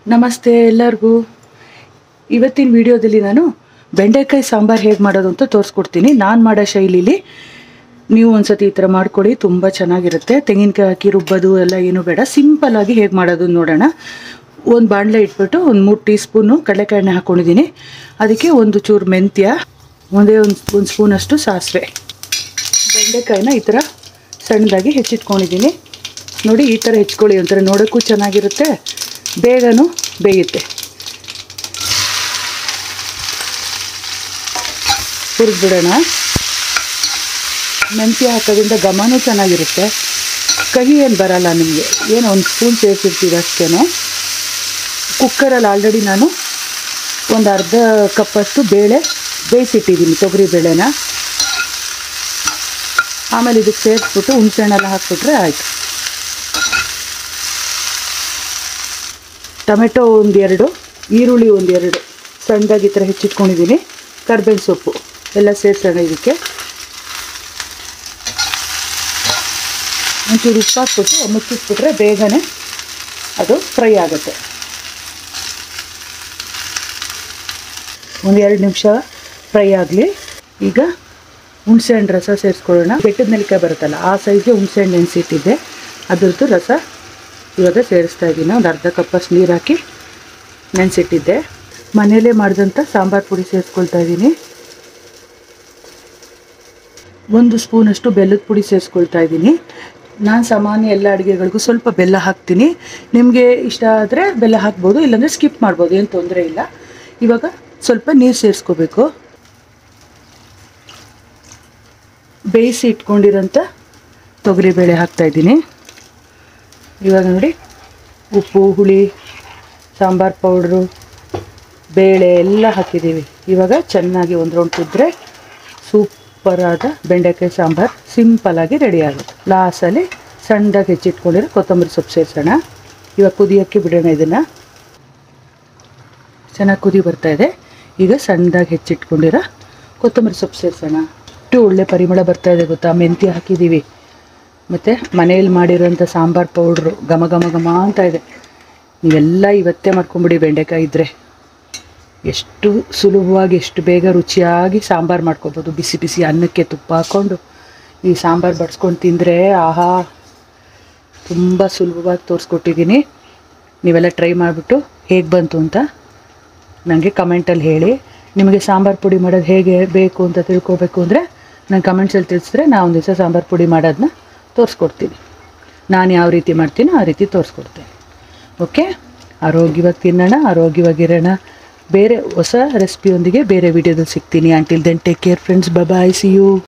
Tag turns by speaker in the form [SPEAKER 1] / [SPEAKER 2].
[SPEAKER 1] ನಮಸ್ತೆ ಎಲ್ಲರಿಗೂ ಇವತ್ತಿನ ವಿಡಿಯೋದಲ್ಲಿ ನಾನು ಬೆಂಡೆಕಾಯಿ ಸಾಂಬಾರು ಹೇಗೆ ಮಾಡೋದು ಅಂತ ತೋರಿಸ್ಕೊಡ್ತೀನಿ ನಾನು ಮಾಡೋ ಶೈಲಿಲಿ ನೀವು ಒಂದ್ಸತಿ ಈ ಥರ ಮಾಡ್ಕೊಳ್ಳಿ ತುಂಬ ಚೆನ್ನಾಗಿರುತ್ತೆ ತೆಂಗಿನಕಾಯಿ ಹಾಕಿ ರುಬ್ಬೋದು ಎಲ್ಲ ಏನೂ ಬೇಡ ಸಿಂಪಲ್ಲಾಗಿ ಹೇಗೆ ಮಾಡೋದು ನೋಡೋಣ ಒಂದು ಬಾಣಲೆ ಇಟ್ಬಿಟ್ಟು ಒಂದು ಮೂರು ಟೀ ಸ್ಪೂನು ಕಡಲೆಕಾಯಿ ಹಾಕ್ಕೊಂಡಿದ್ದೀನಿ ಅದಕ್ಕೆ ಒಂದು ಚೂರು ಮೆಂತ್ಯ ಒಂದೇ ಒಂದು ಒಂದು ಸ್ಪೂನಷ್ಟು ಸಾಸಿವೆ ಬೆಂಡೆಕಾಯಿನ ಈ ಥರ ಸಣ್ಣದಾಗಿ ಹೆಚ್ಚಿಟ್ಕೊಂಡಿದ್ದೀನಿ ನೋಡಿ ಈ ಥರ ಹೆಚ್ಕೊಳ್ಳಿ ಒಂಥರ ನೋಡೋಕ್ಕೂ ಚೆನ್ನಾಗಿರುತ್ತೆ ಬೇಗನೂ ಬೇಯುತ್ತೆ ಹುರಿದ್ಬಿಡೋಣ ಮೆಂತ್ಯ ಹಾಕೋದ್ರಿಂದ ಘಮನೂ ಚೆನ್ನಾಗಿರುತ್ತೆ ಕಹಿ ಏನು ಬರಲ್ಲ ನಿಮಗೆ ಏನು ಒಂದು ಸ್ಪೂನ್ ಸೇರಿಸಿರ್ತೀವಿ ಅಷ್ಟೇ ಕುಕ್ಕರಲ್ಲಿ ಆಲ್ರೆಡಿ ನಾನು ಒಂದು ಅರ್ಧ ಕಪ್ಪಷ್ಟು ಬೇಳೆ ಬೇಯಿಸಿಟ್ಟಿದ್ದೀನಿ ತೊಗರಿ ಬೇಳೆನ ಆಮೇಲೆ ಇದಕ್ಕೆ ಸೇರಿಸ್ಬಿಟ್ಟು ಹುಣಸೆಹಣ್ಣೆಲ್ಲ ಹಾಕ್ಬಿಟ್ರೆ ಆಯಿತು ಟೊಮೆಟೊ ಒಂದು ಎರಡು ಈರುಳ್ಳಿ ಒಂದು ಎರಡು ಸಣ್ಣದಾಗಿ ಈ ಥರ ಹೆಚ್ಚಿಟ್ಕೊಂಡಿದ್ದೀನಿ ಕರ್ಬೇವಿನ ಸೊಪ್ಪು ಎಲ್ಲ ಸೇರಿಸೋಣ ಇದಕ್ಕೆ ಒಂಚೂರು ಉಪ್ಪು ಹಾಕ್ಬಿಟ್ಟು ಮುಚ್ಚಿಸ್ಬಿಟ್ರೆ ಬೇಗನೆ ಅದು ಫ್ರೈ ಆಗುತ್ತೆ ಒಂದು ಎರಡು ನಿಮಿಷ ಫ್ರೈ ಆಗಲಿ ಈಗ ಹುಣಸೆಹಣ್ಣು ರಸ ಸೇರಿಸ್ಕೊಳ್ಳೋಣ ಬೆಟ್ಟದ ನೆಲ್ಲಿಕಾಯಿ ಬರುತ್ತಲ್ಲ ಆ ಸೈಜ್ಗೆ ಹುಣಸೆಹಣ್ಣು ನೆನೆಸಿಟ್ಟಿದ್ದೆ ಅದ್ರದ್ದು ರಸ ಇವಾಗ ಸೇರಿಸ್ತಾ ಇದ್ದೀನಿ ಒಂದು ಅರ್ಧ ಕಪ್ಪಷ್ಟು ನೀರು ಹಾಕಿ ನೆನೆಸಿಟ್ಟಿದ್ದೆ ಮನೆಯಲ್ಲೇ ಮಾಡಿದಂಥ ಸಾಂಬಾರು ಪುಡಿ ಸೇರಿಸ್ಕೊಳ್ತಾ ಇದ್ದೀನಿ ಒಂದು ಸ್ಪೂನಷ್ಟು ಬೆಲ್ಲದ ಪುಡಿ ಸೇರಿಸ್ಕೊಳ್ತಾ ಇದ್ದೀನಿ ನಾನು ಸಾಮಾನ್ಯ ಎಲ್ಲ ಅಡುಗೆಗಳಿಗೂ ಸ್ವಲ್ಪ ಬೆಲ್ಲ ಹಾಕ್ತೀನಿ ನಿಮಗೆ ಇಷ್ಟ ಆದರೆ ಬೆಲ್ಲ ಹಾಕ್ಬೋದು ಇಲ್ಲಾಂದರೆ ಸ್ಕಿಪ್ ಮಾಡ್ಬೋದು ಏನು ತೊಂದರೆ ಇಲ್ಲ ಇವಾಗ ಸ್ವಲ್ಪ ನೀರು ಸೇರಿಸ್ಕೋಬೇಕು ಬೇಯಿಸಿ ಇಟ್ಕೊಂಡಿರೋಂಥ ತೊಗರಿಬೇಳೆ ಹಾಕ್ತಾಯಿದ್ದೀನಿ ಇವಾಗ ನೋಡಿ ಉಪ್ಪು ಹುಳಿ ಸಾಂಬಾರು ಪೌಡ್ರು ಬೇಳೆ ಎಲ್ಲ ಹಾಕಿದ್ದೀವಿ ಇವಾಗ ಚೆನ್ನಾಗಿ ಒಂದು ರೌಂಡ್ ಕುದ್ರೆ ಸೂಪರಾದ ಬೆಂಡೆಕಾಯಿ ಸಾಂಬಾರು ಸಿಂಪಲಾಗಿ ರೆಡಿ ಆಗುತ್ತೆ ಲಾಸಲ್ಲಿ ಸಣ್ಣದಾಗಿ ಹೆಚ್ಚಿಟ್ಕೊಂಡಿರೋ ಕೊತ್ತಂಬರಿ ಸೊಪ್ಪು ಸೇರಿಸೋಣ ಇವಾಗ ಕುದಿಯೋಕ್ಕೆ ಬಿಡೋಣ ಇದನ್ನು ಚೆನ್ನಾಗಿ ಕುದಿ ಬರ್ತಾ ಇದೆ ಈಗ ಸಣ್ಣದಾಗಿ ಹೆಚ್ಚಿಟ್ಕೊಂಡಿರೋ ಕೊತ್ತಂಬರಿ ಸೊಪ್ಪು ಸೇರಿಸೋಣ ಅಷ್ಟು ಒಳ್ಳೆ ಪರಿಮಳ ಬರ್ತಾ ಇದೆ ಗೊತ್ತಾ ಮೆಂತ್ಯ ಹಾಕಿದ್ದೀವಿ ಮತ್ತು ಮನೇಲಿ ಮಾಡಿರೋಂಥ ಸಾಂಬಾರು ಪೌಡ್ರು ಘಮ ಘಮ ಘಮ ಅಂತ ಇದೆ ನೀವೆಲ್ಲ ಇವತ್ತೇ ಮಾಡ್ಕೊಂಬಿಡಿ ಬೆಂಡೆಕಾಯಿ ಇದ್ದರೆ ಎಷ್ಟು ಸುಲಭವಾಗಿ ಎಷ್ಟು ಬೇಗ ರುಚಿಯಾಗಿ ಸಾಂಬಾರು ಮಾಡ್ಕೊಬೋದು ಬಿಸಿ ಬಿಸಿ ಅನ್ನಕ್ಕೆ ತುಪ್ಪ ಹಾಕ್ಕೊಂಡು ಈ ಸಾಂಬಾರು ಬಡ್ಸ್ಕೊಂಡು ತಿಂದರೆ ಆಹಾ ತುಂಬ ಸುಲಭವಾಗಿ ತೋರಿಸ್ಕೊಟ್ಟಿದ್ದೀನಿ ನೀವೆಲ್ಲ ಟ್ರೈ ಮಾಡಿಬಿಟ್ಟು ಹೇಗೆ ಬಂತು ಅಂತ ನನಗೆ ಕಮೆಂಟಲ್ಲಿ ಹೇಳಿ ನಿಮಗೆ ಸಾಂಬಾರು ಪುಡಿ ಮಾಡೋದು ಹೇಗೆ ಬೇಕು ಅಂತ ತಿಳ್ಕೊಬೇಕು ಅಂದರೆ ನಾನು ಕಮೆಂಟ್ಸಲ್ಲಿ ತಿಳಿಸಿದ್ರೆ ನಾ ಒಂದು ದಿವಸ ಸಾಂಬಾರು ಪುಡಿ ಮಾಡೋದನ್ನ ತೋರಿಸ್ಕೊಡ್ತೀನಿ ನಾನು ಯಾವ ರೀತಿ ಮಾಡ್ತೀನೋ ಆ ರೀತಿ ತೋರಿಸ್ಕೊಡ್ತೀನಿ ಓಕೆ ಆರೋಗ್ಯವಾಗಿ ತಿನ್ನೋಣ ಆರೋಗ್ಯವಾಗಿರೋಣ ಬೇರೆ ಹೊಸ ರೆಸಿಪಿಯೊಂದಿಗೆ ಬೇರೆ ವಿಡಿಯೋದಲ್ಲಿ ಸಿಗ್ತೀನಿ until then take care friends bye see you